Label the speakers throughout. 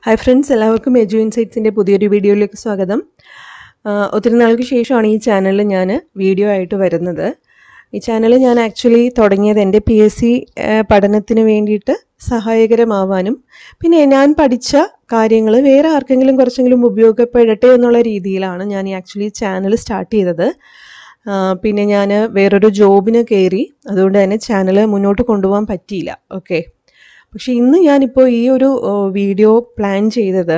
Speaker 1: Hi friends എല്ലാവർക്കും എജു ഇൻസൈറ്റ്സിൻ്റെ പുതിയൊരു വീഡിയോയിലേക്ക് സ്വാഗതം ആ, ഒത്തിരി നാൾക്ക് ശേഷമാണ് ഈ ചാനലിൽ ഞാൻ വീഡിയോ ആയിട്ട് വരുന്നത് ഈ ചാനൽ ഞാൻ ആക്ച്വലി തുടങ്ങിയത് എൻ്റെ പി എസ് സി പഠനത്തിന് വേണ്ടിയിട്ട് സഹായകരമാവാനും പിന്നെ ഞാൻ പഠിച്ച കാര്യങ്ങൾ വേറെ ആർക്കെങ്കിലും കുറച്ചെങ്കിലും ഉപയോഗപ്പെടട്ടെ എന്നുള്ള രീതിയിലാണ് ഞാൻ ഈ ആക്ച്വലി ചാനൽ സ്റ്റാർട്ട് ചെയ്തത് ആ, പിന്നെ ഞാൻ വേറൊരു ജോബിന് കയറി അതുകൊണ്ട് തന്നെ ചാനൽ മുന്നോട്ട് കൊണ്ടുപോകാൻ പറ്റിയില്ല ഓക്കെ പക്ഷേ ഇന്ന് ഞാനിപ്പോൾ ഈ ഒരു ആ, വീഡിയോ പ്ലാൻ ചെയ്തത്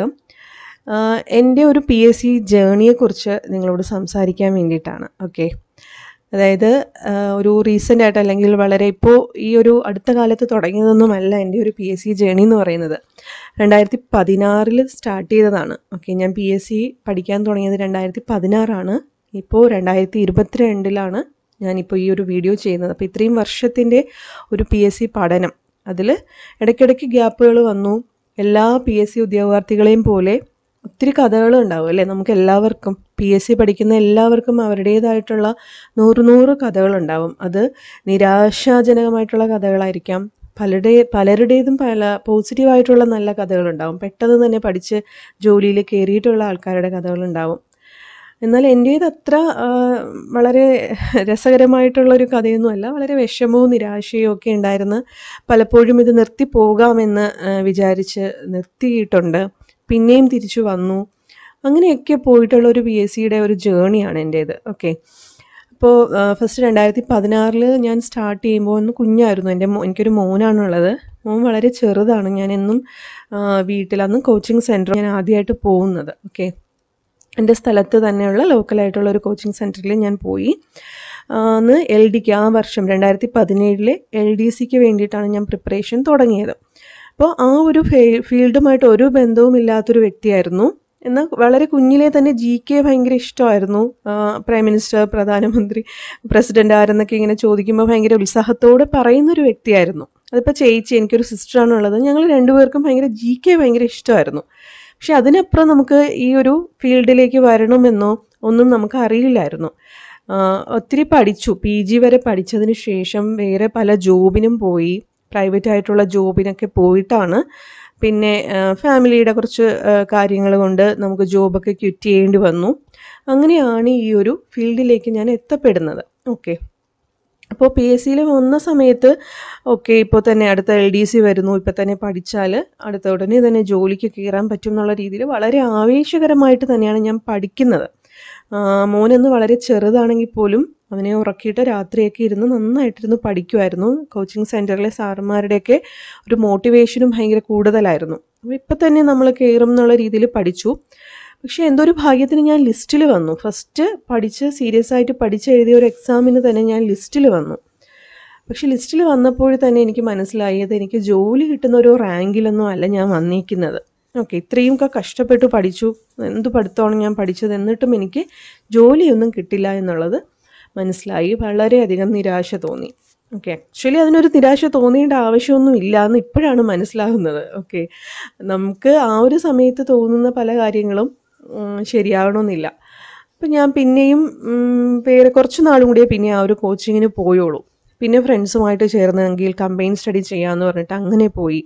Speaker 1: ആ, എൻ്റെ ഒരു പി എസ് സി ജേണിയെക്കുറിച്ച് നിങ്ങളോട് സംസാരിക്കാൻ വേണ്ടിയിട്ടാണ് ഓക്കെ അതായത് ആ, ഒരു റീസെൻ്റ് ആയിട്ട് അല്ലെങ്കിൽ വളരെ ഇപ്പോൾ ഈ ഒരു അടുത്ത കാലത്ത് തുടങ്ങിയതൊന്നുമല്ല എൻ്റെ ഒരു പി എസ് സി ജേണി എന്ന് പറയുന്നത് രണ്ടായിരത്തി പതിനാറിൽ സ്റ്റാർട്ട് ചെയ്തതാണ് ഓക്കെ ഞാൻ പി എസ് സി പഠിക്കാൻ തുടങ്ങിയത് രണ്ടായിരത്തി പതിനാറാണ് ഇപ്പോൾ രണ്ടായിരത്തി ഇരുപത്തിരണ്ടിലാണ് ഞാനിപ്പോൾ ഈ ഒരു വീഡിയോ ചെയ്യുന്നത് അപ്പോൾ ഇത്രയും വർഷത്തിൻ്റെ ഒരു പി എസ് സി പഠനം അതിൽ ഇടയ്ക്കിടയ്ക്ക് ഗ്യാപ്പുകൾ വന്നു എല്ലാ പി എസ് സി ഉദ്യോഗാർത്ഥികളെയും പോലെ ഒത്തിരി കഥകൾ ഉണ്ടാവും അല്ലേ നമുക്ക് എല്ലാവർക്കും പി എസ് സി പഠിക്കുന്ന എല്ലാവർക്കും അവരുടേതായിട്ടുള്ള നൂറ് നൂറ് കഥകളുണ്ടാവും അത് നിരാശാജനകമായിട്ടുള്ള കഥകളായിരിക്കാം പലരുടെ പലരുടേതും പല പോസിറ്റീവായിട്ടുള്ള നല്ല കഥകളുണ്ടാവും പെട്ടെന്ന് തന്നെ പഠിച്ച് ജോലിയിൽ കയറിയിട്ടുള്ള ആൾക്കാരുടെ കഥകളുണ്ടാവും എന്നാൽ എൻ്റേത് അത്ര ആ, വളരെ രസകരമായിട്ടുള്ളൊരു കഥയൊന്നുമല്ല വളരെ വിഷമവും നിരാശയും ഒക്കെ ഉണ്ടായിരുന്ന് പലപ്പോഴും ഇത് നിർത്തി പോകാമെന്ന് ആ, വിചാരിച്ച് നിർത്തിയിട്ടുണ്ട് പിന്നെയും തിരിച്ചു വന്നു അങ്ങനെയൊക്കെ പോയിട്ടുള്ള ഒരു പി എസ് സിയുടെ ഒരു ജേണിയാണ് എൻ്റേത് ഓക്കെ അപ്പോൾ ഫസ്റ്റ് രണ്ടായിരത്തി പതിനാറിൽ ഞാൻ സ്റ്റാർട്ട് ചെയ്യുമ്പോൾ ഒന്ന് കുഞ്ഞായിരുന്നു എൻ്റെ മോ എനിക്കൊരു മോനാണുള്ളത് മോൻ വളരെ ചെറുതാണ് ഞാൻ എന്നും ആ, വീട്ടിൽ അന്ന് കോച്ചിങ് സെൻറ്റർ ഞാൻ ആദ്യമായിട്ട് പോകുന്നത് ഓക്കെ എൻ്റെ സ്ഥലത്ത് തന്നെയുള്ള ലോക്കലായിട്ടുള്ള ഒരു കോച്ചിങ് സെൻറ്ററിൽ ഞാൻ പോയി ആ, അന്ന് എൽ ഡിക്ക് ആ വർഷം രണ്ടായിരത്തി പതിനേഴിലെ എൽ ഡി സിക്ക് വേണ്ടിയിട്ടാണ് ഞാൻ പ്രിപ്പറേഷൻ തുടങ്ങിയത് അപ്പോൾ ആ ഒരു ഫേ ഫീൽഡുമായിട്ട് ഒരു ബന്ധവും ഇല്ലാത്തൊരു വ്യക്തിയായിരുന്നു എന്നാൽ വളരെ കുഞ്ഞിലെ തന്നെ ജി കെ ഭയങ്കര ഇഷ്ടമായിരുന്നു ആ, പ്രൈം മിനിസ്റ്റർ പ്രധാനമന്ത്രി പ്രസിഡന്റ് ആരെന്നൊക്കെ ഇങ്ങനെ ചോദിക്കുമ്പോൾ ഭയങ്കര ഉത്സാഹത്തോടെ പറയുന്നൊരു വ്യക്തിയായിരുന്നു അതിപ്പോൾ ചേച്ചി എനിക്കൊരു സിസ്റ്ററാണുള്ളത് ഞങ്ങൾ രണ്ടുപേർക്കും ഭയങ്കര ജി കെ ഭയങ്കര ഇഷ്ടമായിരുന്നു പക്ഷെ അതിനപ്പുറം നമുക്ക് ഈ ഒരു ഫീൽഡിലേക്ക് വരണമെന്നോ ഒന്നും നമുക്ക് അറിയില്ലായിരുന്നു ആ, ഒത്തിരി പഠിച്ചു പി ജി വരെ പഠിച്ചതിന് ശേഷം വേറെ പല ജോബിനും പോയി പ്രൈവറ്റ് ആയിട്ടുള്ള ജോബിനൊക്കെ പോയിട്ടാണ് പിന്നെ ആ, ഫാമിലിയുടെ കുറച്ച് കാര്യങ്ങൾ കൊണ്ട് നമുക്ക് ജോബൊക്കെ ക്വിറ്റ് ചെയ്യേണ്ടി വന്നു അങ്ങനെയാണ് ഈ ഒരു ഫീൽഡിലേക്ക് ഞാൻ എത്തപ്പെടുന്നത് ഓക്കെ അപ്പോൾ പി എസ് സിയിൽ വന്ന സമയത്ത് ഓക്കെ ഇപ്പോൾ തന്നെ അടുത്ത എൽ ഡി സി വരുന്നു ഇപ്പോൾ തന്നെ പഠിച്ചാൽ അടുത്ത ഉടനെ തന്നെ ജോലിക്ക് കയറാൻ പറ്റും എന്നുള്ള രീതിയിൽ വളരെ ആവേശകരമായിട്ട് തന്നെയാണ് ഞാൻ പഠിക്കുന്നത് ആ, മോനൊന്ന് വളരെ ചെറുതാണെങ്കിൽ പോലും അവനെ ഉറക്കിയിട്ട് രാത്രിയൊക്കെ ഇരുന്ന് നന്നായിട്ടിരുന്ന് പഠിക്കുമായിരുന്നു കോച്ചിങ് സെൻറ്ററിലെ സാറന്മാരുടെയൊക്കെ ഒരു മോട്ടിവേഷനും ഭയങ്കര കൂടുതലായിരുന്നു അപ്പോൾ ഇപ്പം തന്നെ നമ്മൾ കയറും എന്നുള്ള രീതിയിൽ പഠിച്ചു പക്ഷേ എന്തോ ഒരു ഭാഗ്യത്തിന് ഞാൻ ലിസ്റ്റിൽ വന്നു ഫസ്റ്റ് പഠിച്ച് സീരിയസ് ആയിട്ട് പഠിച്ച് എഴുതിയ ഒരു എക്സാമിന് തന്നെ ഞാൻ ലിസ്റ്റിൽ വന്നു പക്ഷെ ലിസ്റ്റിൽ വന്നപ്പോൾ തന്നെ എനിക്ക് മനസ്സിലായി അത് എനിക്ക് ജോലി കിട്ടുന്ന ഒരു റാങ്കിലൊന്നും അല്ല ഞാൻ വന്നിരിക്കുന്നത് ഓക്കെ ഇത്രയും ഒക്കെ കഷ്ടപ്പെട്ട് പഠിച്ചു എന്ത് പഠിത്തമാണ് ഞാൻ പഠിച്ചത് എന്നിട്ടും എനിക്ക് ജോലിയൊന്നും കിട്ടില്ല എന്നുള്ളത് മനസ്സിലായി വളരെയധികം നിരാശ തോന്നി ഓക്കെ ആക്ച്വലി അതിനൊരു നിരാശ തോന്നേണ്ട ആവശ്യമൊന്നും ഇല്ല എന്ന് ഇപ്പോഴാണ് മനസ്സിലാകുന്നത് ഓക്കെ നമുക്ക് ആ ഒരു സമയത്ത് തോന്നുന്ന പല കാര്യങ്ങളും ഉം, ശരിയാവണമെന്നില്ല അപ്പം ഞാൻ പിന്നെയും ഉം, വേറെ കുറച്ച് നാളും കൂടിയേ പിന്നെ ആ ഒരു കോച്ചിങ്ങിന് പോയുള്ളൂ പിന്നെ ഫ്രണ്ട്സുമായിട്ട് ചേർന്നെങ്കിൽ കമ്പൈൻ സ്റ്റഡി ചെയ്യാമെന്ന് പറഞ്ഞിട്ട് അങ്ങനെ പോയി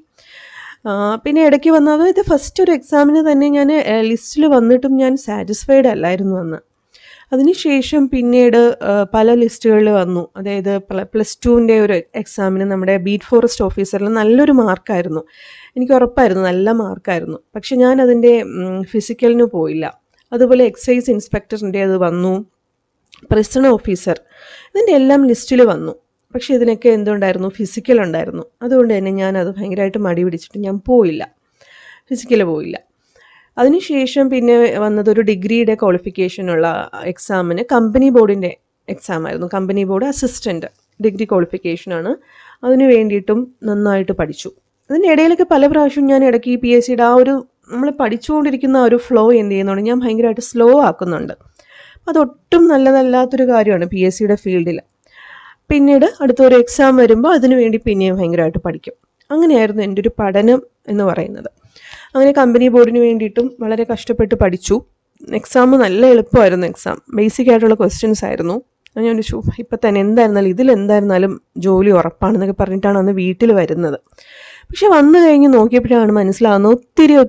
Speaker 1: ആ, പിന്നെ ഇടയ്ക്ക് വന്ന അതായത് ഫസ്റ്റ് ഒരു എക്സാമിന് തന്നെ ഞാൻ ലിസ്റ്റിൽ വന്നിട്ടും ഞാൻ സാറ്റിസ്ഫൈഡ് അല്ലായിരുന്നു അന്ന് അതിനുശേഷം പിന്നീട് ആ, പല ലിസ്റ്റുകളിൽ വന്നു അതായത് പ്ലസ് ടുവിൻ്റെ ഒരു എക്സാമിന് നമ്മുടെ ബീറ്റ് ഫോറസ്റ്റ് ഓഫീസറിൽ നല്ലൊരു മാർക്കായിരുന്നു എനിക്ക് ഉറപ്പായിരുന്നു നല്ല മാർക്കായിരുന്നു പക്ഷെ ഞാൻ അതിൻ്റെ ഫിസിക്കലിന് പോയില്ല അതുപോലെ എക്സൈസ് ഇൻസ്പെക്ടറിൻ്റെ അത് വന്നു പ്രിസൺ ഓഫീസർ ഇതിൻ്റെ എല്ലാം ലിസ്റ്റിൽ വന്നു പക്ഷേ ഇതിനൊക്കെ എന്തുണ്ടായിരുന്നു ഫിസിക്കൽ ഉണ്ടായിരുന്നു അതുകൊണ്ട് തന്നെ ഞാൻ അത് ഭയങ്കരമായിട്ട് മടി പിടിച്ചിട്ട് ഞാൻ പോയില്ല ഫിസിക്കൽ പോയില്ല അതിനുശേഷം പിന്നെ വന്നതൊരു ഡിഗ്രിയുടെ ക്വാളിഫിക്കേഷനുള്ള എക്സാമിന് കമ്പനി ബോർഡിൻ്റെ എക്സാം ആയിരുന്നു കമ്പനി ബോർഡ് അസിസ്റ്റൻറ്റ് ഡിഗ്രി ക്വാളിഫിക്കേഷനാണ് അതിന് വേണ്ടിയിട്ടും നന്നായിട്ട് പഠിച്ചു അതിൻ്റെ ഇടയിലൊക്കെ പല പ്രാവശ്യവും ഞാൻ ഇടയ്ക്ക് ഈ പി എസ് സിയുടെ ആ ഒരു നമ്മൾ പഠിച്ചുകൊണ്ടിരിക്കുന്ന ആ ഒരു ഫ്ലോ എന്ത് ചെയ്യുന്നുണ്ട് ഞാൻ ഭയങ്കരമായിട്ട് സ്ലോ ആക്കുന്നുണ്ട് അതൊട്ടും നല്ലതല്ലാത്തൊരു കാര്യമാണ് പി എസ് സിയുടെ ഫീൽഡിൽ പിന്നീട് അടുത്തൊരു എക്സാം വരുമ്പോൾ അതിനു വേണ്ടി പിന്നെയും ഭയങ്കരമായിട്ട് പഠിക്കും അങ്ങനെയായിരുന്നു എൻ്റെ ഒരു പഠനം എന്ന് പറയുന്നത് അങ്ങനെ കമ്പനി ബോർഡിന് വേണ്ടിയിട്ടും വളരെ കഷ്ടപ്പെട്ട് പഠിച്ചു എക്സാം നല്ല എളുപ്പമായിരുന്നു എക്സാം ബേസിക് ആയിട്ടുള്ള ക്വസ്റ്റ്യൻസ് ആയിരുന്നു അപ്പോൾ ഞാൻ ചോദിച്ചു ഇപ്പം തന്നെ എന്തായിരുന്നാലും ഇതിലെന്തായിരുന്നാലും ജോലി ഉറപ്പാണെന്നൊക്കെ പറഞ്ഞിട്ടാണ് അന്ന് വീട്ടിൽ വരുന്നത് പക്ഷെ വന്നു കഴിഞ്ഞ് നോക്കിയപ്പോഴാണ് മനസ്സിലാകുന്നത് ഒത്തിരി ഒത്തിരി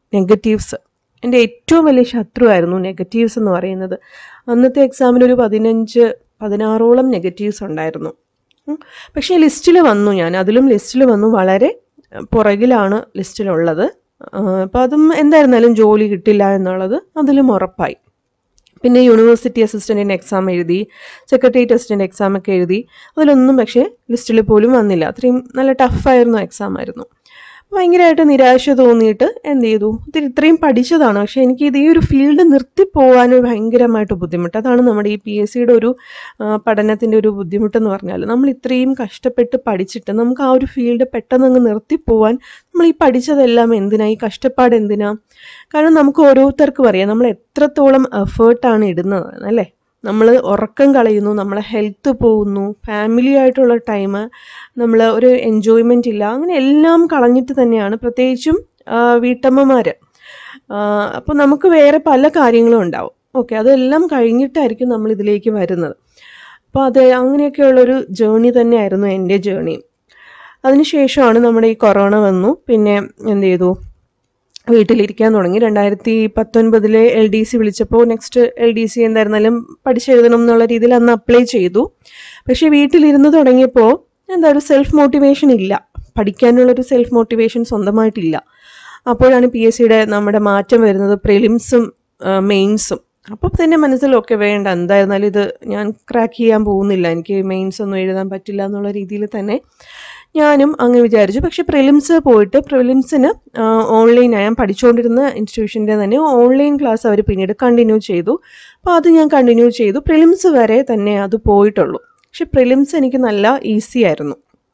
Speaker 1: നെഗറ്റീവ്സ് എൻ്റെ ഏറ്റവും വലിയ ശത്രുവായിരുന്നു നെഗറ്റീവ്സ് എന്ന് പറയുന്നത് അന്നത്തെ എക്സാമിന് ഒരു പതിനഞ്ച് പതിനാറോളം നെഗറ്റീവ്സ് ഉണ്ടായിരുന്നു ഉം. പക്ഷേ ലിസ്റ്റിൽ വന്നു ഞാൻ അതിലും ലിസ്റ്റിൽ വന്നു വളരെ അഹ്, പുറകിലാണ് ലിസ്റ്റിലുള്ളത് അപ്പോൾ അതും എന്തായിരുന്നാലും ജോലി കിട്ടില്ല എന്നുള്ളത് അതിലും ഉറപ്പായി പിന്നെ യൂണിവേഴ്സിറ്റി അസിസ്റ്റൻറ്റിൻ്റെ എക്സാം എഴുതി സെക്രട്ടേറിയറ്റ് അസിസ്റ്റൻ്റ് എക്സാം ഒക്കെ എഴുതി അതിലൊന്നും പക്ഷേ ലിസ്റ്റിൽ പോലും വന്നില്ല അത്രയും നല്ല ടഫായിരുന്നു എക്സാം ആയിരുന്നു ഭയങ്കരമായിട്ട് നിരാശ തോന്നിയിട്ട് എന്ത് ചെയ്തു ഇത്തിരി ഇത്രയും പഠിച്ചതാണ് പക്ഷേ എനിക്ക് ഇത് ഈ ഒരു ഫീൽഡ് നിർത്തിപ്പോകാൻ ഭയങ്കരമായിട്ട് ബുദ്ധിമുട്ട് അതാണ് നമ്മുടെ ഈ പി എസ് സിയുടെ ഒരു പഠനത്തിൻ്റെ ഒരു ബുദ്ധിമുട്ടെന്ന് പറഞ്ഞാൽ നമ്മൾ ഇത്രയും കഷ്ടപ്പെട്ട് പഠിച്ചിട്ട് നമുക്ക് ആ ഒരു ഫീൽഡ് പെട്ടെന്ന് അങ്ങ് നിർത്തിപ്പോവാൻ നമ്മൾ ഈ പഠിച്ചതെല്ലാം എന്തിനാ ഈ കഷ്ടപ്പാട് എന്തിനാ കാരണം നമുക്ക് ഓരോരുത്തർക്കും അറിയാം നമ്മൾ എത്രത്തോളം എഫേർട്ടാണ് ഇടുന്നത് അല്ലേ നമ്മൾ ഉറക്കം കളയുന്നു നമ്മളെ ഹെൽത്ത് പോകുന്നു ഫാമിലി ആയിട്ടുള്ള ടൈം നമ്മൾ ഒരു എൻജോയ്മെൻ്റ് ഇല്ല അങ്ങനെ എല്ലാം കളഞ്ഞിട്ട് തന്നെയാണ് പ്രത്യേകിച്ചും വീട്ടമ്മമാർ അപ്പോൾ നമുക്ക് വേറെ പല കാര്യങ്ങളും ഉണ്ടാവും ഓക്കെ അതെല്ലാം കഴിഞ്ഞിട്ടായിരിക്കും നമ്മൾ ഇതിലേക്ക് വരുന്നത് അപ്പോൾ അത് അങ്ങനെയൊക്കെയുള്ളൊരു ജേണി തന്നെയായിരുന്നു എൻ്റെ ജേണി അതിനുശേഷമാണ് നമ്മുടെ ഈ കൊറോണ വന്നു പിന്നെ എന്ത് ചെയ്തു വീട്ടിലിരിക്കാൻ തുടങ്ങി രണ്ടായിരത്തി പത്തൊൻപതിലെ എൽ ഡി സി വിളിച്ചപ്പോൾ നെക്സ്റ്റ് എൽ ഡി സി എന്തായിരുന്നാലും പഠിച്ചെഴുതണം എന്നുള്ള രീതിയിൽ അന്ന് അപ്ലൈ ചെയ്തു പക്ഷേ വീട്ടിലിരുന്ന് തുടങ്ങിയപ്പോൾ എന്താ ഒരു സെൽഫ് മോട്ടിവേഷൻ ഇല്ല പഠിക്കാനുള്ളൊരു സെൽഫ് മോട്ടിവേഷൻ സ്വന്തമായിട്ടില്ല അപ്പോഴാണ് പി എസ് സിയുടെ നമ്മുടെ മാറ്റം വരുന്നത് പ്രിലിംസും മെയിൻസും അപ്പോൾ തന്നെ മനസ്സിലൊക്കെ വേണ്ട എന്തായിരുന്നാലും ഇത് ഞാൻ ക്രാക്ക് ചെയ്യാൻ പോകുന്നില്ല എനിക്ക് മെയിൻസ് ഒന്നും എഴുതാൻ പറ്റില്ല എന്നുള്ള രീതിയിൽ തന്നെ ഞാനും അങ്ങ് വിചാരിച്ചു പക്ഷേ പ്രിലിംസ് പോയിട്ട് പ്രിലിംസിന് ഓൺലൈൻ ഞാൻ പഠിച്ചുകൊണ്ടിരുന്ന ഇൻസ്റ്റിറ്റ്യൂഷൻ്റെ തന്നെ ഓൺലൈൻ ക്ലാസ് അവർ പിന്നീട് കണ്ടിന്യൂ ചെയ്തു അപ്പോൾ അത് ഞാൻ കണ്ടിന്യൂ ചെയ്തു പ്രിലിംസ് വരെ തന്നെ അത് പോയിട്ടുള്ളൂ പക്ഷെ പ്രിലിംസ് എനിക്ക് നല്ല ഈസി ആയിരുന്നു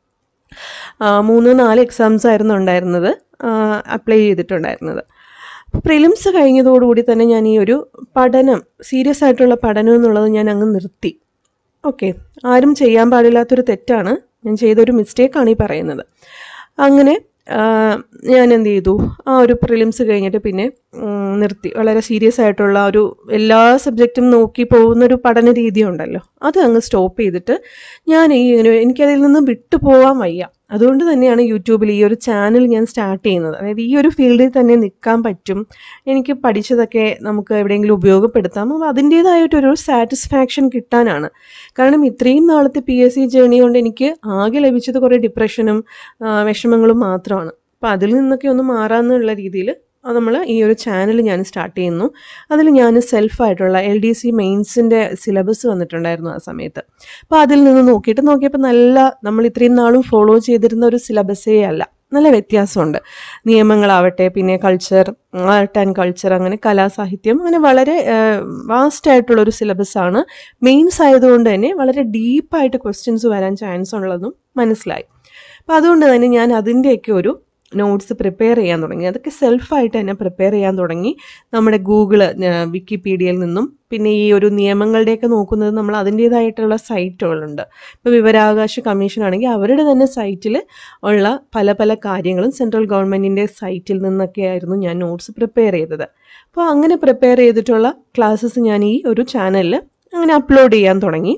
Speaker 1: ആ, മൂന്ന് നാല് എക്സാംസ് ആയിരുന്നു ഉണ്ടായിരുന്നത് അപ്ലൈ ചെയ്തിട്ടുണ്ടായിരുന്നത് പ്രിലിംസ് കഴിഞ്ഞതോടുകൂടി തന്നെ ഞാൻ ഈ ഒരു പഠനം സീരിയസ് ആയിട്ടുള്ള പഠനം എന്നുള്ളത് ഞാൻ അങ്ങ് നിർത്തി ഓക്കെ ആരും ചെയ്യാൻ പാടില്ലാത്തൊരു തെറ്റാണ് ഞാൻ ചെയ്തൊരു മിസ്റ്റേക്കാണ് ഈ പറയുന്നത് അങ്ങനെ ആ, ഞാൻ എന്ത് ചെയ്തു ആ ഒരു പ്രിലിംസ് കഴിഞ്ഞിട്ട് പിന്നെ ഉം, നിർത്തി വളരെ സീരിയസ് ആയിട്ടുള്ള ഒരു എല്ലാ സബ്ജക്റ്റും നോക്കി പോകുന്ന ഒരു പഠന രീതി ഉണ്ടല്ലോ അത് അങ്ങ് സ്റ്റോപ്പ് ചെയ്തിട്ട് ഞാൻ ഈ ഒരു എനിക്കതിൽ നിന്ന് വിട്ടു പോകാൻ വയ്യ അതുകൊണ്ട് തന്നെയാണ് യൂട്യൂബിൽ ഈ ഒരു ചാനൽ ഞാൻ സ്റ്റാർട്ട് ചെയ്യുന്നത് അതായത് ഈ ഒരു ഫീൽഡിൽ തന്നെ നിൽക്കാൻ പറ്റും എനിക്ക് പഠിച്ചതൊക്കെ നമുക്ക് എവിടെയെങ്കിലും ഉപയോഗപ്പെടുത്താം അപ്പോൾ അതിൻ്റേതായിട്ടൊരു സാറ്റിസ്ഫാക്ഷൻ കിട്ടാനാണ് കാരണം ഇത്രയും നാളത്തെ പി എസ് സി ജേണി കൊണ്ട് എനിക്ക് ആകെ ലഭിച്ചത് കുറേ ഡിപ്രഷനും ആ, വിഷമങ്ങളും മാത്രമാണ് അപ്പോൾ അതിൽ നിന്നൊക്കെ ഒന്ന് മാറാമെന്നുള്ള രീതിയിൽ നമ്മൾ ഈ ഒരു ചാനൽ ഞാൻ സ്റ്റാർട്ട് ചെയ്യുന്നു അതിൽ ഞാൻ സെൽഫായിട്ടുള്ള എൽ ഡി സി മെയിൻസിൻ്റെ സിലബസ് വന്നിട്ടുണ്ടായിരുന്നു ആ സമയത്ത് അപ്പോൾ അതിൽ നിന്ന് നോക്കിയിട്ട് നോക്കിയപ്പോൾ നല്ല നമ്മൾ ഇത്രയും നാളും ഫോളോ ചെയ്തിരുന്ന ഒരു സിലബസേ അല്ല നല്ല വ്യത്യാസമുണ്ട് നിയമങ്ങളാവട്ടെ പിന്നെ കൾച്ചർ ആർട്ട് ആൻഡ് കൾച്ചർ അങ്ങനെ കലാസാഹിത്യം അങ്ങനെ വളരെ വാസ്റ്റ് ആയിട്ടുള്ള ഒരു സിലബസാണ് മെയിൻസ് ആയതുകൊണ്ട് തന്നെ വളരെ ഡീപ്പായിട്ട് ക്വസ്റ്റ്യൻസ് വരാൻ ചാൻസ് ഉള്ളതും മനസ്സിലായി അപ്പോൾ അതുകൊണ്ട് തന്നെ ഞാൻ അതിൻ്റെയൊക്കെ ഒരു നോട്ട്സ് പ്രിപ്പയർ ചെയ്യാൻ തുടങ്ങി അതൊക്കെ സെൽഫായിട്ട് തന്നെ പ്രിപ്പയർ ചെയ്യാൻ തുടങ്ങി നമ്മുടെ ഗൂഗിള് വിക്കിപീഡിയയിൽ നിന്നും പിന്നെ ഈ ഒരു നിയമങ്ങളുടെയൊക്കെ നോക്കുന്നത് നമ്മൾ അതിൻ്റേതായിട്ടുള്ള സൈറ്റുകളുണ്ട് ഇപ്പോൾ വിവരാവകാശ കമ്മീഷൻ ആണെങ്കിൽ അവരുടെ തന്നെ സൈറ്റിൽ ഉള്ള പല പല കാര്യങ്ങളും സെൻട്രൽ ഗവൺമെൻറ്റിൻ്റെ സൈറ്റിൽ നിന്നൊക്കെ ആയിരുന്നു ഞാൻ നോട്ട്സ് പ്രിപ്പയർ ചെയ്തത് അപ്പോൾ അങ്ങനെ പ്രിപ്പയർ ചെയ്തിട്ടുള്ള ക്ലാസ്സസ് ഞാൻ ഈ ഒരു ചാനലിൽ അങ്ങനെ അപ്ലോഡ് ചെയ്യാൻ തുടങ്ങി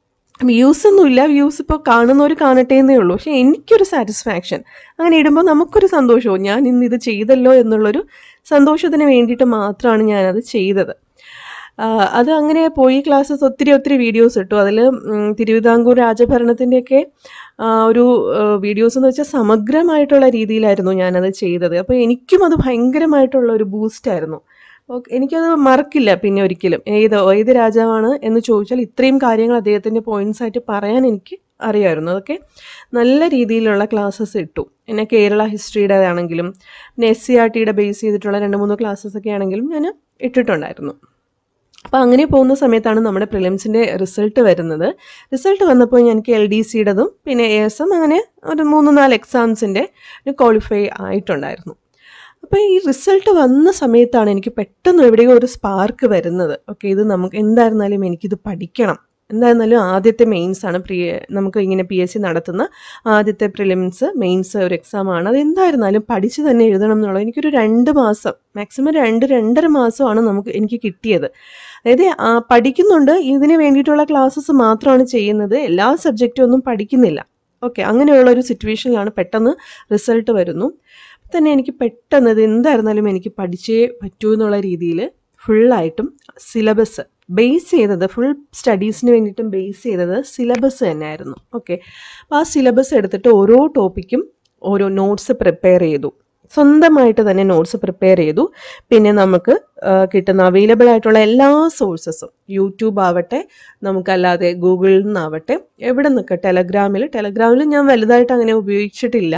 Speaker 1: വ്യൂസ് ഒന്നുമില്ല വ്യൂസ് ഇപ്പോൾ കാണുന്നവർ കാണട്ടെ എന്നേ ഉള്ളൂ പക്ഷേ എനിക്കൊരു സാറ്റിസ്ഫാക്ഷൻ അങ്ങനെ ഇടുമ്പോൾ നമുക്കൊരു സന്തോഷവും ഞാൻ ഇന്ന് ഇത് ചെയ്തല്ലോ എന്നുള്ളൊരു സന്തോഷത്തിന് വേണ്ടിയിട്ട് മാത്രമാണ് ഞാനത് ചെയ്തത് ആ, അത് അങ്ങനെ പോയി ക്ലാസ്സസ് ഒത്തിരി ഒത്തിരി വീഡിയോസ് ഇട്ടു അതിൽ തിരുവിതാംകൂർ രാജഭരണത്തിൻ്റെയൊക്കെ ആ, ഒരു വീഡിയോസ് എന്ന് വെച്ചാൽ സമഗ്രമായിട്ടുള്ള രീതിയിലായിരുന്നു ഞാനത് ചെയ്തത് അപ്പോൾ എനിക്കും അത് ഭയങ്കരമായിട്ടുള്ള ഒരു ബൂസ്റ്റായിരുന്നു ഓക്കെ എനിക്കത് മറക്കില്ല പിന്നെ ഒരിക്കലും ഏത് ഏത് രാജാവാണ് എന്ന് ചോദിച്ചാൽ ഇത്രയും കാര്യങ്ങൾ അദ്ദേഹത്തിൻ്റെ പോയിന്റ്സ് ആയിട്ട് പറയാൻ എനിക്ക് അറിയാമായിരുന്നു അതൊക്കെ നല്ല രീതിയിലുള്ള ക്ലാസ്സസ് ഇട്ടു പിന്നെ കേരള ഹിസ്റ്ററിയുടെ ആണെങ്കിലും പിന്നെ എസ് സി ആർ ടിയുടെ ബേസ് ചെയ്തിട്ടുള്ള രണ്ട് മൂന്ന് ക്ലാസ്സസ് ഒക്കെ ആണെങ്കിലും ഞാൻ ഇട്ടിട്ടുണ്ടായിരുന്നു അപ്പോൾ അങ്ങനെ പോകുന്ന സമയത്താണ് നമ്മുടെ പ്രിലിംസിൻ്റെ റിസൾട്ട് വരുന്നത് റിസൾട്ട് വന്നപ്പോൾ എനിക്ക് എൽ ഡി സിയുടേതും പിന്നെ എ എസ് എം അങ്ങനെ ഒരു മൂന്ന് നാല് എക്സാംസിൻ്റെ ക്വാളിഫൈ ആയിട്ടുണ്ടായിരുന്നു അപ്പോൾ ഈ റിസൾട്ട് വന്ന സമയത്താണ് എനിക്ക് പെട്ടെന്ന് എവിടെയോ ഒരു സ്പാർക്ക് വരുന്നത് ഓക്കെ ഇത് നമുക്ക് എന്തായിരുന്നാലും എനിക്കിത് പഠിക്കണം എന്തായിരുന്നാലും ആദ്യത്തെ മെയിൻസ് ആണ് പ്രിയ നമുക്ക് ഇങ്ങനെ പി എസ് സി നടത്തുന്ന ആദ്യത്തെ പ്രിലിംസ് മെയിൻസ് ഒരു എക്സാമാണ് അത് എന്തായിരുന്നാലും പഠിച്ച് തന്നെ എഴുതണം എന്നുള്ളത് എനിക്കൊരു രണ്ട് മാസം മാക്സിമം രണ്ട് രണ്ടര മാസമാണ് നമുക്ക് എനിക്ക് കിട്ടിയത് അതായത് ആ, പഠിക്കുന്നുണ്ട് ഇതിന് വേണ്ടിയിട്ടുള്ള ക്ലാസ്സസ് മാത്രമാണ് ചെയ്യുന്നത് എല്ലാ സബ്ജക്റ്റും ഒന്നും പഠിക്കുന്നില്ല ഓക്കെ അങ്ങനെയുള്ള ഒരു സിറ്റുവേഷനിലാണ് പെട്ടെന്ന് റിസൾട്ട് വരുന്നു തന്നെ എനിക്ക് പെട്ടെന്ന് ഇത് എന്തായിരുന്നാലും എനിക്ക് പഠിച്ചേ പറ്റൂ എന്നുള്ള രീതിയിൽ ഫുള്ളായിട്ടും സിലബസ് ബേസ് ചെയ്തത് ഫുൾ സ്റ്റഡീസിന് വേണ്ടിയിട്ടും ബേസ് ചെയ്തത് സിലബസ് തന്നെയായിരുന്നു ഓക്കെ അപ്പോൾ ആ സിലബസ് എടുത്തിട്ട് ഓരോ ടോപ്പിക്കും ഓരോ നോട്ട്സ് പ്രിപ്പയർ ചെയ്തു സ്വന്തമായിട്ട് തന്നെ നോട്ട്സ് പ്രിപ്പയർ ചെയ്തു പിന്നെ നമുക്ക് ആ, കിട്ടുന്ന അവൈലബിൾ ആയിട്ടുള്ള എല്ലാ സോഴ്സസും യൂട്യൂബ് ആവട്ടെ നമുക്കല്ലാതെ ഗൂഗിളിൽ നിന്നാവട്ടെ എവിടെ നിന്നൊക്കെ ടെലഗ്രാമിൽ ടെലഗ്രാമിൽ ഞാൻ വലുതായിട്ട് അങ്ങനെ ഉപയോഗിച്ചിട്ടില്ല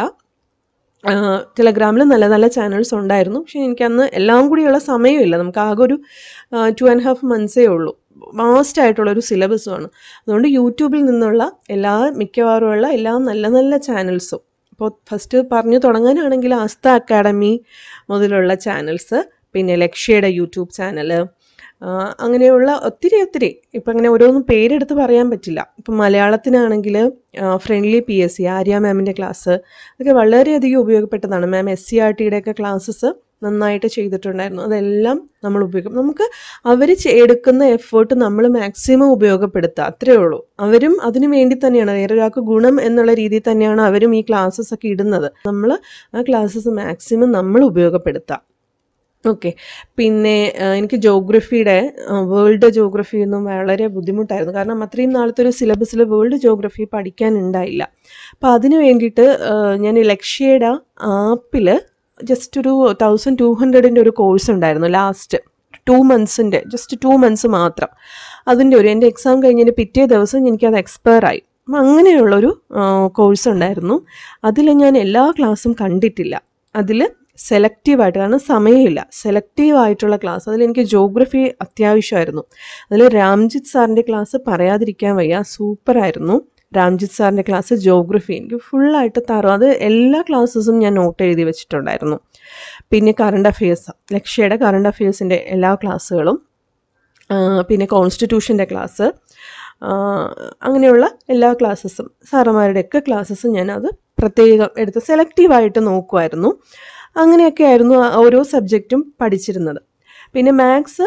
Speaker 1: ടെലഗ്രാമിൽ നല്ല നല്ല ചാനൽസ് ഉണ്ടായിരുന്നു പക്ഷേ എനിക്കന്ന് എല്ലാം കൂടിയുള്ള സമയമില്ല നമുക്ക് ആകെ ഒരു ടു ആൻഡ് ഹാഫ് മന്ത്സേ ഉള്ളൂ വാസ്റ്റ് ആയിട്ടുള്ള ഒരു സിലബസുമാണ് അതുകൊണ്ട് യൂട്യൂബിൽ നിന്നുള്ള എല്ലാ മിക്കവാറും ഉള്ള എല്ലാ നല്ല നല്ല ചാനൽസും ഇപ്പോൾ ഫസ്റ്റ് പറഞ്ഞു തുടങ്ങാനാണെങ്കിൽ ആസ്ത അക്കാഡമി മുതലുള്ള ചാനൽസ് പിന്നെ ലക്ഷ്യയുടെ യൂട്യൂബ് ചാനൽ അങ്ങനെയുള്ള ഒത്തിരി ഒത്തിരി ഇപ്പം അങ്ങനെ ഓരോന്നും പേരെടുത്ത് പറയാൻ പറ്റില്ല ഇപ്പം മലയാളത്തിനാണെങ്കിൽ friendly P S C Arya മാമിൻ്റെ ക്ലാസ് അതൊക്കെ വളരെയധികം ഉപയോഗപ്പെട്ടതാണ് മാം എസ് സി ആർ ടിയുടെയൊക്കെ ക്ലാസ്സസ് നന്നായിട്ട് ചെയ്തിട്ടുണ്ടായിരുന്നു അതെല്ലാം നമ്മൾ ഉപയോഗം നമുക്ക് അവർ എടുക്കുന്ന എഫേർട്ട് നമ്മൾ മാക്സിമം ഉപയോഗപ്പെടുത്തുക അത്രേ ഉള്ളൂ അവരും അതിനു വേണ്ടി തന്നെയാണ് വേറൊരാൾക്ക് ഗുണം എന്നുള്ള രീതിയിൽ തന്നെയാണ് അവരും ഈ ക്ലാസ്സസ് ഒക്കെ ഇടുന്നത് നമ്മൾ ആ ക്ലാസ്സസ് മാക്സിമം നമ്മൾ ഉപയോഗപ്പെടുത്തുക ഓക്കെ പിന്നെ ആ, എനിക്ക് ജോഗ്രഫിയുടെ വേൾഡ് ജോഗ്രഫി ഒന്നും വളരെ ബുദ്ധിമുട്ടായിരുന്നു കാരണം അത്രയും നാളത്തെ ഒരു സിലബസിൽ വേൾഡ് ജോഗ്രഫി പഠിക്കാനുണ്ടായില്ല അപ്പോൾ അതിന് വേണ്ടിയിട്ട് ആ, ഞാൻ ലക്ഷ്യയുടെ ആപ്പിൽ ജസ്റ്റ് ഒരു തൗസൻഡ് ടു ഹൺഡ്രഡിൻ്റെ ഒരു കോഴ്സ് ഉണ്ടായിരുന്നു ലാസ്റ്റ് ടു മന്ത്സിൻ്റെ ജസ്റ്റ് ടു മന്ത്സ് മാത്രം അതിൻ്റെ ഒരു എൻ്റെ എക്സാം കഴിഞ്ഞതിന് പിറ്റേ ദിവസം എനിക്കത് എക്സ്പയർ ആയി അപ്പം അങ്ങനെയുള്ളൊരു കോഴ്സ് ഉണ്ടായിരുന്നു അതിൽ ഞാൻ എല്ലാ ക്ലാസ്സും കണ്ടിട്ടില്ല അതിൽ സെലക്റ്റീവായിട്ട് കാരണം സമയമില്ല സെലക്റ്റീവായിട്ടുള്ള ക്ലാസ് അതിൽ എനിക്ക് ജോഗ്രഫി അത്യാവശ്യമായിരുന്നു അതിൽ രാംജിത്ത് സാറിൻ്റെ ക്ലാസ് പറയാതിരിക്കാൻ വയ്യ സൂപ്പറായിരുന്നു രാംജിത്ത് സാറിൻ്റെ ക്ലാസ് ജോഗ്രഫി എനിക്ക് ഫുള്ളായിട്ട് തറും അത് എല്ലാ ക്ലാസ്സസും ഞാൻ നോട്ട് എഴുതി വെച്ചിട്ടുണ്ടായിരുന്നു പിന്നെ കറണ്ട് അഫയേഴ്സ് ലക്ഷ്യയുടെ കറണ്ട് അഫയേഴ്സിൻ്റെ എല്ലാ ക്ലാസ്സുകളും ആ, പിന്നെ കോൺസ്റ്റിറ്റ്യൂഷൻ്റെ ക്ലാസ് ആ, അങ്ങനെയുള്ള എല്ലാ ക്ലാസ്സസും സാറന്മാരുടെയൊക്കെ ക്ലാസ്സസും ഞാനത് പ്രത്യേകം എടുത്ത് സെലക്റ്റീവായിട്ട് നോക്കുമായിരുന്നു അങ്ങനെയൊക്കെ ആയിരുന്നു ആ ഓരോ സബ്ജക്റ്റും പഠിച്ചിരുന്നത് പിന്നെ മാത്സ്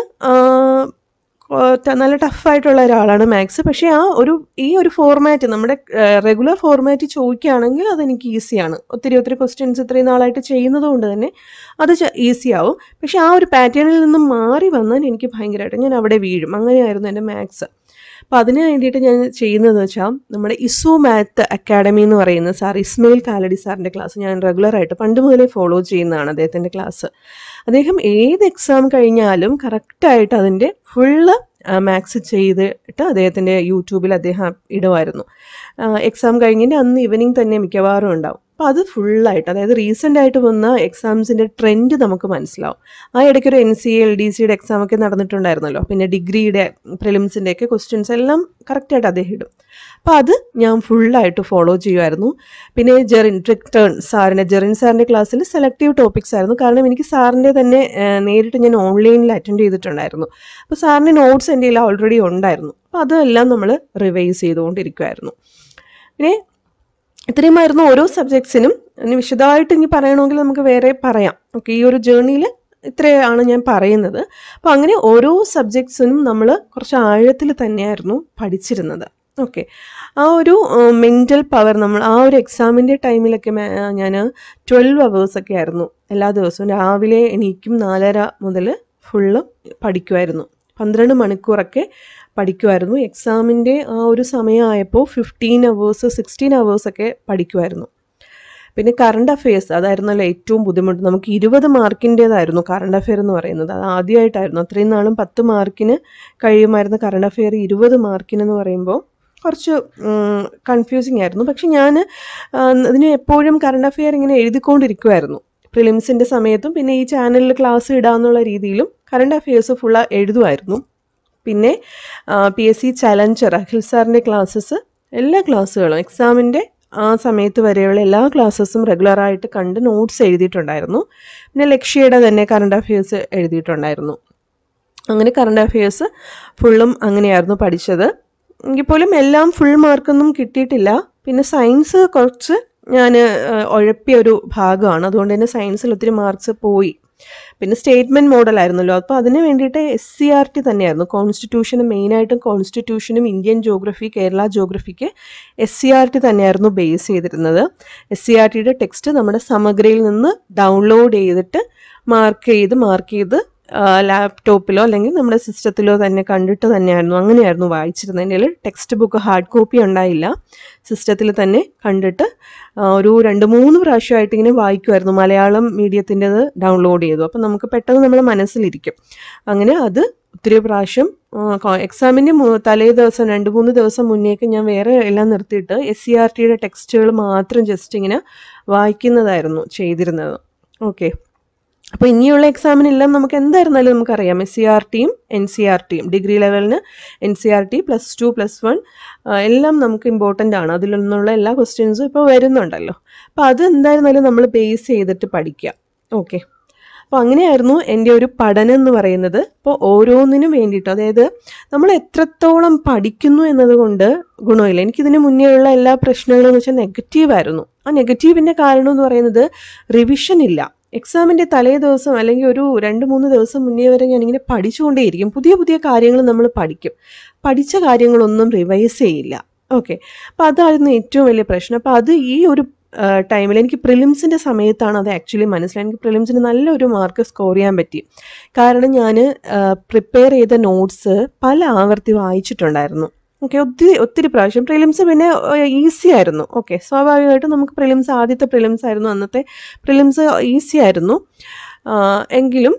Speaker 1: നല്ല ടഫായിട്ടുള്ള ഒരാളാണ് മാത്സ് പക്ഷേ ആ ഒരു ഈ ഒരു ഫോർമാറ്റ് നമ്മുടെ റെഗുലർ ഫോർമാറ്റ് ചോദിക്കുകയാണെങ്കിൽ അതെനിക്ക് ഈസിയാണ് ഒത്തിരി ഒത്തിരി ക്വസ്റ്റ്യൻസ് ഇത്രയും നാളായിട്ട് ചെയ്യുന്നത് കൊണ്ട് തന്നെ അത് ഈസി ആവും പക്ഷേ ആ ഒരു പാറ്റേണിൽ നിന്നും മാറി വന്നാൽ എനിക്ക് ഭയങ്കരമായിട്ട് ഞാൻ അവിടെ വീഴും അങ്ങനെയായിരുന്നു എൻ്റെ മാത്സ് അപ്പോൾ അതിന് വേണ്ടിയിട്ട് ഞാൻ ചെയ്യുന്നത് വെച്ചാൽ നമ്മുടെ ഇസു മാത്ത് അക്കാഡമി എന്ന് പറയുന്ന സാർ ഇസ്മയിൽ കാലടി സാറിൻ്റെ ക്ലാസ് ഞാൻ റെഗുലറായിട്ട് പണ്ട് മുതലേ ഫോളോ ചെയ്യുന്നതാണ് അദ്ദേഹത്തിൻ്റെ ക്ലാസ് അദ്ദേഹം ഏത് എക്സാം കഴിഞ്ഞാലും കറക്റ്റായിട്ട് അതിൻ്റെ ഫുള്ള് മാത്സ് ചെയ്തിട്ട് അദ്ദേഹത്തിൻ്റെ യൂട്യൂബിൽ അദ്ദേഹം ഇടുമായിരുന്നു എക്സാം കഴിഞ്ഞിട്ട് അന്ന് ഈവനിങ് തന്നെ മിക്കവാറും ഉണ്ടാവും അപ്പോൾ അത് ഫുള്ളായിട്ട് അതായത് റീസെൻ്റ് ആയിട്ട് വന്ന എക്സാംസിൻ്റെ ട്രെൻഡ് നമുക്ക് മനസ്സിലാവും ആ ഇടയ്ക്ക് ഒരു എൻ സി എൽ ഡി സിയുടെ എക്സാം ഒക്കെ നടന്നിട്ടുണ്ടായിരുന്നല്ലോ പിന്നെ ഡിഗ്രിയുടെ പ്രിലിംസിൻ്റെ ഒക്കെ ക്വസ്റ്റ്യൻസ് എല്ലാം കറക്റ്റായിട്ട് അദ്ദേഹം ഇടും അപ്പോൾ അത് ഞാൻ ഫുള്ളായിട്ട് ഫോളോ ചെയ്യുമായിരുന്നു പിന്നെ ജെറിൻ ട്രിക്ടേൺ സാറിൻ്റെ ജെറിൻ സാറിൻ്റെ ക്ലാസ്സിൽ സെലക്റ്റീവ് ടോപ്പിക്സ് ആയിരുന്നു കാരണം എനിക്ക് സാറിൻ്റെ തന്നെ ആ, നേരിട്ട് ഞാൻ ഓൺലൈനിൽ അറ്റൻഡ് ചെയ്തിട്ടുണ്ടായിരുന്നു അപ്പോൾ സാറിൻ്റെ നോട്ട്സ് എൻ്റെ കയ്യിൽ ഓൾറെഡി ഉണ്ടായിരുന്നു അപ്പോൾ അതെല്ലാം നമ്മൾ റിവൈസ് ചെയ്തുകൊണ്ടിരിക്കുമായിരുന്നു പിന്നെ ഇത്രയുമായിരുന്നു ഓരോ സബ്ജക്ട്സിനും ഇനി വിശദമായിട്ട് ഇനി പറയണമെങ്കിൽ നമുക്ക് വേറെ പറയാം ഓക്കെ ഈ ഒരു ജേർണിയിൽ ഇത്രയാണ് ഞാൻ പറയുന്നത് അപ്പോൾ അങ്ങനെ ഓരോ സബ്ജക്ട്സിനും നമ്മൾ കുറച്ച് ആഴത്തിൽ തന്നെയായിരുന്നു പഠിച്ചിരുന്നത് ഓക്കെ ആ ഒരു മെൻ്റൽ പവർ നമ്മൾ ആ ഒരു എക്സാമിൻ്റെ ടൈമിലൊക്കെ ഞാൻ ട്വൽവ് അവേഴ്സൊക്കെ ആയിരുന്നു എല്ലാ ദിവസവും രാവിലെ എണീക്കും നാലര മുതൽ ഫുള്ള് പഠിക്കുമായിരുന്നു പന്ത്രണ്ട് മണിക്കൂറൊക്കെ പഠിക്കുമായിരുന്നു എക്സാമിൻ്റെ ആ ഒരു സമയമായപ്പോൾ ഫിഫ്റ്റീൻ അവേഴ്സ് സിക്സ്റ്റീൻ അവേഴ്സൊക്കെ പഠിക്കുമായിരുന്നു പിന്നെ കറണ്ട് അഫയേഴ്സ് അതായിരുന്നല്ലോ ഏറ്റവും ബുദ്ധിമുട്ട് നമുക്ക് ഇരുപത് മാർക്കിൻ്റേതായിരുന്നു കറണ്ട് അഫെയർ എന്ന് പറയുന്നത് അത് ആദ്യമായിട്ടായിരുന്നു അത്രയും നാളും പത്ത് മാർക്കിന് കഴിയുമായിരുന്ന കറണ്ട് അഫെയർ ഇരുപത് മാർക്കിനെന്ന് പറയുമ്പോൾ കുറച്ച് കൺഫ്യൂസിങ് ആയിരുന്നു പക്ഷെ ഞാൻ ഇതിന് എപ്പോഴും കറണ്ട് അഫെയർ ഇങ്ങനെ എഴുതിക്കൊണ്ടിരിക്കുമായിരുന്നു പ്രിലിംസിൻ്റെ സമയത്തും പിന്നെ ഈ ചാനലിൽ ക്ലാസ് ഇടാന്നുള്ള രീതിയിലും കറണ്ട് അഫെയർസ് ഫുള്ള് എഴുതുമായിരുന്നു പിന്നെ P S C challenger Akhil സാറിൻ്റെ ക്ലാസ്സസ് എല്ലാ ക്ലാസ്സുകളും എക്സാമിൻ്റെ ആ സമയത്ത് വരെയുള്ള എല്ലാ ക്ലാസ്സസും റെഗുലറായിട്ട് കണ്ട് നോട്ട്സ് എഴുതിയിട്ടുണ്ടായിരുന്നു പിന്നെ ലക്ഷ്യയുടെ തന്നെ കറണ്ട് അഫയേഴ്സ് എഴുതിയിട്ടുണ്ടായിരുന്നു അങ്ങനെ കറണ്ട് അഫയേഴ്സ് ഫുള്ളും അങ്ങനെയായിരുന്നു പഠിച്ചത് എങ്കിൽ പോലും എല്ലാം ഫുൾ മാർക്കൊന്നും കിട്ടിയിട്ടില്ല പിന്നെ സയൻസ് കുറച്ച് ഞാൻ ഉഴപ്പിയ ഒരു ഭാഗമാണ് അതുകൊണ്ട് തന്നെ സയൻസിൽ ഒത്തിരി മാർക്സ് പോയി പിന്നെ സ്റ്റേറ്റ്മെൻറ്റ് മോഡലായിരുന്നല്ലോ അപ്പോൾ അതിന് വേണ്ടിയിട്ട് എസ് സി ആർ ടി തന്നെയായിരുന്നു കോൺസ്റ്റിറ്റ്യൂഷനും മെയിനായിട്ടും കോൺസ്റ്റിറ്റ്യൂഷനും ഇന്ത്യൻ ജോഗ്രഫി കേരള ജോഗ്രഫിക്ക് എസ് സി ആർ ടി തന്നെയായിരുന്നു ബേസ് ചെയ്തിരുന്നത് എസ് സി ആർ ടിയുടെ ടെക്സ്റ്റ് നമ്മുടെ സമഗ്രയിൽ നിന്ന് ഡൗൺലോഡ് ചെയ്തിട്ട് മാർക്ക് ചെയ്ത് മാർക്ക് ചെയ്ത് ലാപ്ടോപ്പിലോ അല്ലെങ്കിൽ നമ്മുടെ സിസ്റ്റത്തിലോ തന്നെ കണ്ടിട്ട് തന്നെയായിരുന്നു അങ്ങനെയായിരുന്നു വായിച്ചിരുന്നത് എൻ്റെ ടെക്സ്റ്റ് ബുക്ക് ഹാർഡ് കോപ്പി ഉണ്ടായില്ല സിസ്റ്റത്തിൽ തന്നെ കണ്ടിട്ട് ആ, ഒരു രണ്ട് മൂന്ന് പ്രാവശ്യമായിട്ട് ഇങ്ങനെ വായിക്കുമായിരുന്നു മലയാളം മീഡിയത്തിൻ്റെത് ഡൗൺലോഡ് ചെയ്തു അപ്പം നമുക്ക് പെട്ടെന്ന് നമ്മുടെ മനസ്സിലിരിക്കും അങ്ങനെ അത് ഒത്തിരി പ്രാവശ്യം എക്സാമിൻ്റെ തലേ ദിവസം രണ്ട് മൂന്ന് ദിവസം മുന്നേക്ക് ഞാൻ വേറെ എല്ലാം നിർത്തിയിട്ട് എസ് സി ആർ ടിയുടെ ടെക്സ്റ്റുകൾ മാത്രം ജസ്റ്റ് ഇങ്ങനെ വായിക്കുന്നതായിരുന്നു ചെയ്തിരുന്നത് ഓക്കെ അപ്പോൾ ഇനിയുള്ള എക്സാമിനെല്ലാം നമുക്ക് എന്തായിരുന്നാലും നമുക്കറിയാം എസ് സി ആർ ടിയും എൻ സി ആർ ടിയും ഡിഗ്രി ലെവലിന് N C R T plus two plus one എല്ലാം നമുക്ക് ഇമ്പോർട്ടൻ്റ് ആണ് അതിൽ നിന്നുള്ള എല്ലാ ക്വസ്റ്റ്യൻസും ഇപ്പോൾ വരുന്നുണ്ടല്ലോ അപ്പോൾ അത് എന്തായിരുന്നാലും നമ്മൾ ബേസ് ചെയ്തിട്ട് പഠിക്കുക ഓക്കെ അപ്പോൾ അങ്ങനെയായിരുന്നു എൻ്റെ ഒരു പഠനം എന്ന് പറയുന്നത് അപ്പോൾ ഓരോന്നിനും വേണ്ടിയിട്ട് അതായത് നമ്മൾ എത്രത്തോളം പഠിക്കുന്നു എന്നതുകൊണ്ട് ഗുണമില്ല എനിക്കിതിന് മുന്നേ ഉള്ള എല്ലാ പ്രശ്നങ്ങളും എന്ന് വെച്ചാൽ നെഗറ്റീവായിരുന്നു ആ നെഗറ്റീവിൻ്റെ കാരണം എന്ന് പറയുന്നത് റിവിഷൻ ഇല്ല എക്സാമിൻ്റെ തലേ ദിവസം അല്ലെങ്കിൽ ഒരു രണ്ട് മൂന്ന് ദിവസം മുന്നേ വരെ ഞാനിങ്ങനെ പഠിച്ചുകൊണ്ടേയിരിക്കും പുതിയ പുതിയ കാര്യങ്ങൾ നമ്മൾ പഠിക്കും പഠിച്ച കാര്യങ്ങളൊന്നും റിവൈസ് ചെയ്യില്ല ഓക്കെ അപ്പോൾ അതായിരുന്നു ഏറ്റവും വലിയ പ്രശ്നം അപ്പോൾ അത് ഈ ഒരു ടൈമിൽ എനിക്ക് പ്രിലിംസിൻ്റെ സമയത്താണ് അത് ആക്ച്വലി മനസ്സിലായി എനിക്ക് പ്രിലിംസിന് നല്ലൊരു മാർക്ക് സ്കോർ ചെയ്യാൻ പറ്റി കാരണം ഞാൻ പ്രിപ്പയർ ചെയ്ത നോട്ട്സ് പല ആവർത്തി വായിച്ചിട്ടുണ്ടായിരുന്നു ഓക്കെ ഒത്തിരി ഒത്തിരി പ്രാവശ്യം പ്രിലിംസ് പിന്നെ ഈസി ആയിരുന്നു ഓക്കെ സ്വാഭാവികമായിട്ടും നമുക്ക് പ്രിലിംസ് ആദ്യത്തെ പ്രിലിംസ് ആയിരുന്നു അന്നത്തെ പ്രിലിംസ് ഈസി ആയിരുന്നു ആ, എങ്കിലും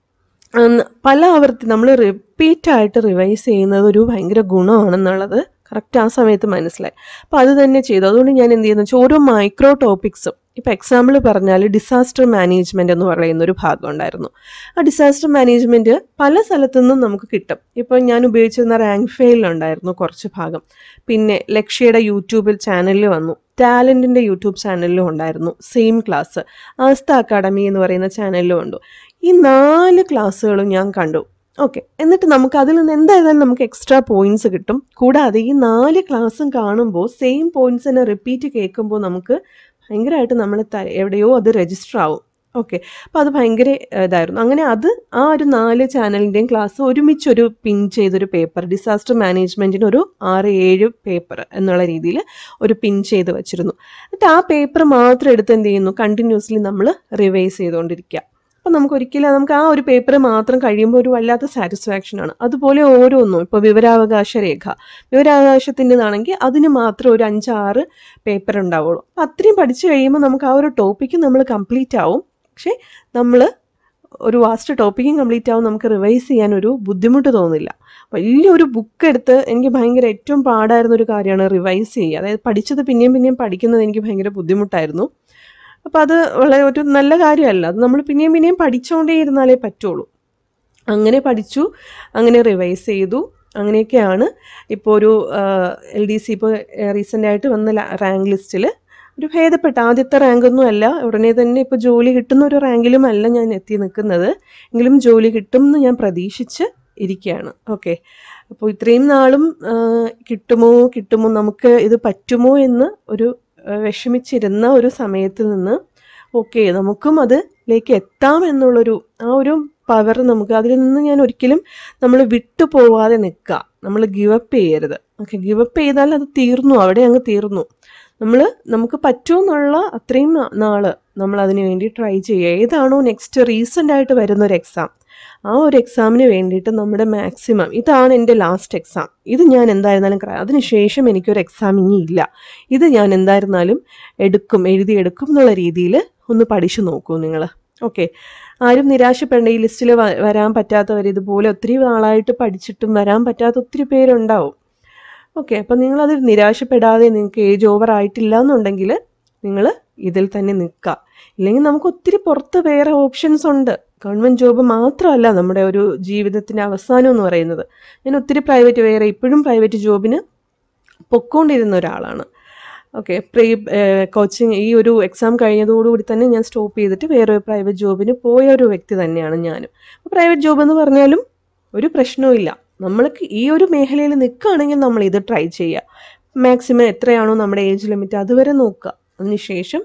Speaker 1: അന്ന് പല ആവർത്തി നമ്മൾ റിപ്പീറ്റായിട്ട് റിവൈസ് ചെയ്യുന്നത് ഒരു ഭയങ്കര ഗുണമാണെന്നുള്ളത് കറക്റ്റ് ആ സമയത്ത് മനസ്സിലായി അപ്പോൾ അത് തന്നെ ചെയ്തു അതുകൊണ്ട് ഞാൻ എന്ത് ചെയ്യുന്നു വെച്ചാൽ ഓരോ മൈക്രോ ടോപ്പിക്സും ഇപ്പോൾ എക്സാമ്പിൾ പറഞ്ഞാൽ ഡിസാസ്റ്റർ മാനേജ്മെൻറ്റ് എന്ന് പറയുന്ന ഒരു ഭാഗം ഉണ്ടായിരുന്നു ആ ഡിസാസ്റ്റർ മാനേജ്മെൻറ്റ് പല സ്ഥലത്തു നിന്നും നമുക്ക് കിട്ടും ഇപ്പോൾ ഞാൻ ഉപയോഗിച്ചിരുന്ന റാങ്ക് ഫെയിലുണ്ടായിരുന്നു കുറച്ച് ഭാഗം പിന്നെ ലക്ഷ്യയുടെ യൂട്യൂബിൽ ചാനലിൽ വന്നു ടാലൻറ്റിൻ്റെ യൂട്യൂബ് ചാനലിലും ഉണ്ടായിരുന്നു സെയിം ക്ലാസ് ആസ്ത അക്കാഡമി എന്ന് പറയുന്ന ചാനലിലും ഉണ്ട് ഈ നാല് ക്ലാസ്സുകളും ഞാൻ കണ്ടു ഓക്കെ എന്നിട്ട് നമുക്ക് അതിൽ നിന്ന് എന്തായാലും നമുക്ക് എക്സ്ട്രാ പോയിന്റ്സ് കിട്ടും കൂടാതെ ഈ നാല് ക്ലാസ്സും കാണുമ്പോൾ സെയിം പോയിന്റ്സ് തന്നെ റിപ്പീറ്റ് കേൾക്കുമ്പോൾ നമുക്ക് ഭയങ്കരമായിട്ട് നമ്മൾ എവിടെയോ അത് രജിസ്റ്റർ ആവും ഓക്കെ അപ്പോൾ അത് ഭയങ്കര ഏഹ്, ഇതായിരുന്നു അങ്ങനെ അത് ആ ഒരു നാല് ചാനലിൻ്റെയും ക്ലാസ് ഒരുമിച്ചൊരു പിൻ ചെയ്തൊരു പേപ്പർ ഡിസാസ്റ്റർ മാനേജ്മെൻറ്റിന് ഒരു ആറ് ഏഴ് പേപ്പർ എന്നുള്ള രീതിയിൽ ഒരു പിൻ ചെയ്ത് വെച്ചിരുന്നു എന്നിട്ട് ആ പേപ്പർ മാത്രം എടുത്ത് എന്ത് ചെയ്യുന്നു കണ്ടിന്യൂസ്ലി നമ്മൾ റിവൈസ് ചെയ്തുകൊണ്ടിരിക്കുക അപ്പം നമുക്ക് ഒരിക്കലും നമുക്ക് ആ ഒരു പേപ്പർ മാത്രം കഴിയുമ്പോൾ ഒരു വല്ലാത്ത സാറ്റിസ്ഫാക്ഷൻ ആണ് അതുപോലെ ഓരോന്നും ഇപ്പോൾ വിവരാവകാശ രേഖ വിവരാവകാശത്തിൻ്റെതാണെങ്കിൽ അതിന് മാത്രം ഒരു അഞ്ചാറ് പേപ്പർ ഉണ്ടാവുള്ളൂ അപ്പം അത്രയും പഠിച്ചു കഴിയുമ്പോൾ നമുക്ക് ആ ഒരു ടോപ്പിക്ക് നമ്മൾ കംപ്ലീറ്റ് ആവും പക്ഷേ നമ്മൾ ഒരു വാസ്റ്റ് ടോപ്പിക്കും കംപ്ലീറ്റ് ആവും നമുക്ക് റിവൈസ് ചെയ്യാൻ ഒരു ബുദ്ധിമുട്ട് തോന്നില്ല വലിയൊരു ബുക്ക് എടുത്ത് എനിക്ക് ഭയങ്കര ഏറ്റവും പാടായിരുന്ന ഒരു കാര്യമാണ് റിവൈസ് ചെയ്യുക അതായത് പഠിച്ചത് പിന്നെയും പിന്നെയും പഠിക്കുന്നത് എനിക്ക് ഭയങ്കര ബുദ്ധിമുട്ടായിരുന്നു അപ്പോൾ അത് വളരെ ഒരു നല്ല കാര്യമല്ല അത് നമ്മൾ പിന്നെയും പിന്നെയും പഠിച്ചുകൊണ്ടേ ഇരുന്നാലേ പറ്റുള്ളൂ അങ്ങനെ പഠിച്ചു അങ്ങനെ റിവൈസ് ചെയ്തു അങ്ങനെയൊക്കെയാണ് ഇപ്പോൾ ഒരു എൽ ഡി സി ഇപ്പോൾ റീസെൻ്റ് ആയിട്ട് വന്ന റാങ്ക് ലിസ്റ്റിൽ ഒരു ഭേദപ്പെട്ട ആദ്യത്തെ റാങ്കൊന്നും അല്ല ഉടനെ തന്നെ ഇപ്പോൾ ജോലി കിട്ടുന്ന ഒരു റാങ്കിലും അല്ല ഞാൻ എത്തി നിൽക്കുന്നത് എങ്കിലും ജോലി കിട്ടും എന്ന് ഞാൻ പ്രതീക്ഷിച്ച് ഇരിക്കുകയാണ് ഓക്കെ അപ്പോൾ ഇത്രയും നാളും ആ, കിട്ടുമോ കിട്ടുമോ നമുക്ക് ഇത് പറ്റുമോ എന്ന് ഒരു ആ, വിഷമിച്ചിരുന്ന ഒരു സമയത്ത് നിന്ന് ഓക്കെ നമുക്കും അതിലേക്ക് എത്താം എന്നുള്ളൊരു ആ ഒരു പവർ നമുക്ക് അതിൽ നിന്ന് ഞാൻ ഒരിക്കലും നമ്മൾ വിട്ടു പോവാതെ നിൽക്കുക നമ്മൾ ഗിവപ്പ് ചെയ്യരുത് ഓക്കെ ഗിവപ്പ് ചെയ്താൽ അത് തീർന്നു അവിടെ അങ്ങ് തീർന്നു നമ്മൾ നമുക്ക് പറ്റുമെന്നുള്ള അത്രയും നാ- നാള് നമ്മൾ അതിന് വേണ്ടി ട്രൈ ചെയ്യുക ഏതാണോ നെക്സ്റ്റ് റീസെൻ്റ് ആയിട്ട് വരുന്ന ഒരു എക്സാം ആ ഒരു എക്സാമിന് വേണ്ടിയിട്ട് നമ്മുടെ മാക്സിമം ഇതാണ് എൻ്റെ ലാസ്റ്റ് എക്സാം ഇത് ഞാൻ എന്തായിരുന്നാലും ക്ര- അതിനുശേഷം എനിക്കൊരു എക്സാം ഇനി ഇല്ല ഇത് ഞാൻ എന്തായിരുന്നാലും എടുക്കും എഴുതിയെടുക്കും എന്നുള്ള രീതിയിൽ ഒന്ന് പഠിച്ചു നോക്കൂ നിങ്ങൾ ഓക്കെ ആരും നിരാശപ്പെടേണ്ട ഈ ലിസ്റ്റിൽ വരാൻ പറ്റാത്തവർ ഇതുപോലെ ഒത്തിരി നാളായിട്ട് പഠിച്ചിട്ടും വരാൻ പറ്റാത്ത ഒത്തിരി പേരുണ്ടാവും ഓക്കെ അപ്പം നിങ്ങളത് നിരാശപ്പെടാതെ നിങ്ങൾക്ക് ഏജ് ഓവർ ആയിട്ടില്ല എന്നുണ്ടെങ്കിൽ നിങ്ങൾ ഇതിൽ തന്നെ നിൽക്കുക ഇല്ലെങ്കിൽ നമുക്ക് ഒത്തിരി പുറത്ത് വേറെ ഓപ്ഷൻസ് ഉണ്ട് ഗവൺമെൻറ് ജോബ് മാത്രമല്ല നമ്മുടെ ഒരു ജീവിതത്തിൻ്റെ അവസാനം എന്ന് പറയുന്നത് ഞാൻ ഒത്തിരി പ്രൈവറ്റ് വേറെ ഇപ്പോഴും പ്രൈവറ്റ് ജോബിന് പൊക്കോണ്ടിരുന്ന ഒരാളാണ് ഓക്കെ പ്രീ കോച്ചിങ് ഈ ഒരു എക്സാം കഴിഞ്ഞതോടുകൂടി തന്നെ ഞാൻ സ്റ്റോപ്പ് ചെയ്തിട്ട് വേറെ ഒരു പ്രൈവറ്റ് ജോബിന് പോയ ഒരു വ്യക്തി തന്നെയാണ് ഞാനും അപ്പോൾ പ്രൈവറ്റ് ജോബ് എന്ന് പറഞ്ഞാലും ഒരു പ്രശ്നവും ഇല്ല നമ്മൾക്ക് ഈ ഒരു മേഖലയിൽ നിൽക്കുകയാണെങ്കിൽ നമ്മൾ ഇത് ട്രൈ ചെയ്യുക മാക്സിമം എത്രയാണോ നമ്മുടെ ഏജ് ലിമിറ്റ് അതുവരെ നോക്കുക അതിനുശേഷം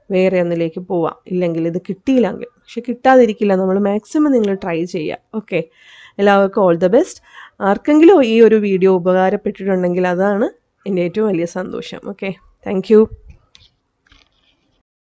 Speaker 1: വേറെ ഒന്നിലേക്ക് പോവാം ഇല്ലെങ്കിൽ ഇത് കിട്ടിയില്ലെങ്കിൽ പക്ഷെ കിട്ടാതിരിക്കില്ല നമ്മൾ മാക്സിമം നിങ്ങൾ ട്രൈ ചെയ്യുക ഓക്കെ എല്ലാവർക്കും ഓൾ ദ ബെസ്റ്റ് ആർക്കെങ്കിലും ഈ ഒരു വീഡിയോ ഉപകാരപ്പെട്ടിട്ടുണ്ടെങ്കിൽ അതാണ് എൻ്റെ ഏറ്റവും വലിയ സന്തോഷം ഓക്കെ താങ്ക്